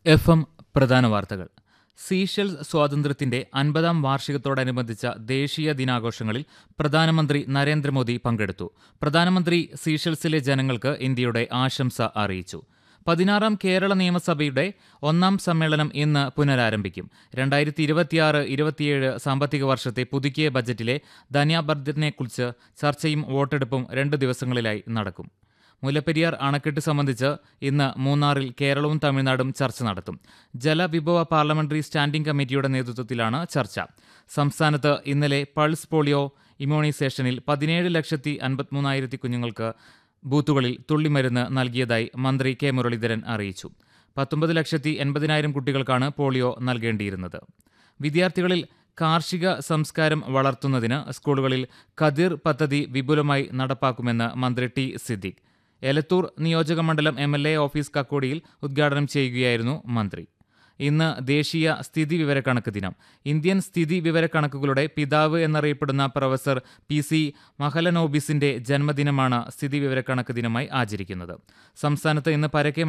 F M പ്രധാന വാർത്തകൾ Seychelles സ്വാതന്ത്ര്യത്തിന്റെ അൻപതാം വാർഷികത്തോടനുബന്ധിച്ച ദേശീയ ദിനാഘോഷങ്ങളിൽ പ്രധാനമന്ത്രി നരേന്ദ്രമോദി പങ്കെടുത്തു പ്രധാനമന്ത്രി സീഷെൽസിലെ ജനങ്ങൾക്ക് ഇന്ത്യയുടെ ആശംസ അറിയിച്ചു പതിനാറാം കേരള നിയമസഭയുടെ ഒന്നാം സമ്മേളനം ഇന്ന് പുനരാരംഭിക്കും രണ്ടായിരത്തി ഇരുപത്തിയാറ് ഇരുപത്തിയേഴ് സാമ്പത്തിക വർഷത്തെ പുതുക്കിയ ബജറ്റിലെ ധന്യാബദ്ധനെക്കുറിച്ച് ചർച്ചയും വോട്ടെടുപ്പും രണ്ട് ദിവസങ്ങളിലായി നടക്കും മുല്ലപ്പെരിയാർ അണക്കെട്ട് സംബന്ധിച്ച് ഇന്ന് മൂന്നാറിൽ കേരളവും തമിഴ്നാടും ചർച്ച നടത്തും ജലവിഭവ പാർലമെന്ററി സ്റ്റാൻഡിംഗ് കമ്മിറ്റിയുടെ നേതൃത്വത്തിലാണ് ചർച്ച സംസ്ഥാനത്ത് ഇന്നലെ പൾസ് പോളിയോ ഇമ്മ്യൂണൈസേഷനിൽ പതിനേഴ് ലക്ഷത്തി അൻപത്തിമൂന്നായിരത്തി കുഞ്ഞുങ്ങൾക്ക് ബൂത്തുകളിൽ തുള്ളിമരുന്ന് നൽകിയതായി മന്ത്രി കെ മുരളീധരൻ അറിയിച്ചു പത്തൊമ്പത് ലക്ഷത്തി എൺപതിനായിരം കുട്ടികൾക്കാണ് പോളിയോ നൽകേണ്ടിയിരുന്നത് വിദ്യാർത്ഥികളിൽ കാർഷിക സംസ്കാരം വളർത്തുന്നതിന് സ്കൂളുകളിൽ കതിർ പദ്ധതി വിപുലമായി നടപ്പാക്കുമെന്ന് മന്ത്രി ടി സിദ്ദിഖ് എലത്തൂർ നിയോജക മണ്ഡലം എം എൽ എ ഓഫീസ് കക്കോടിയിൽ ഉദ്ഘാടനം ചെയ്യുകയായിരുന്നു മന്ത്രി ഇന്ന് ദേശീയ സ്ഥിതി വിവരക്കണക്ക് ദിനം ഇന്ത്യൻ സ്ഥിതി വിവരക്കണക്കുകളുടെ പിതാവ് എന്നറിയപ്പെടുന്ന പ്രൊഫസർ പി സി മഹലനോബിസിന്റെ ജന്മദിനമാണ് സ്ഥിതി വിവരക്കണക്ക് ദിനമായി ആചരിക്കുന്നത് സംസ്ഥാനത്ത് ഇന്ന് പരക്കെ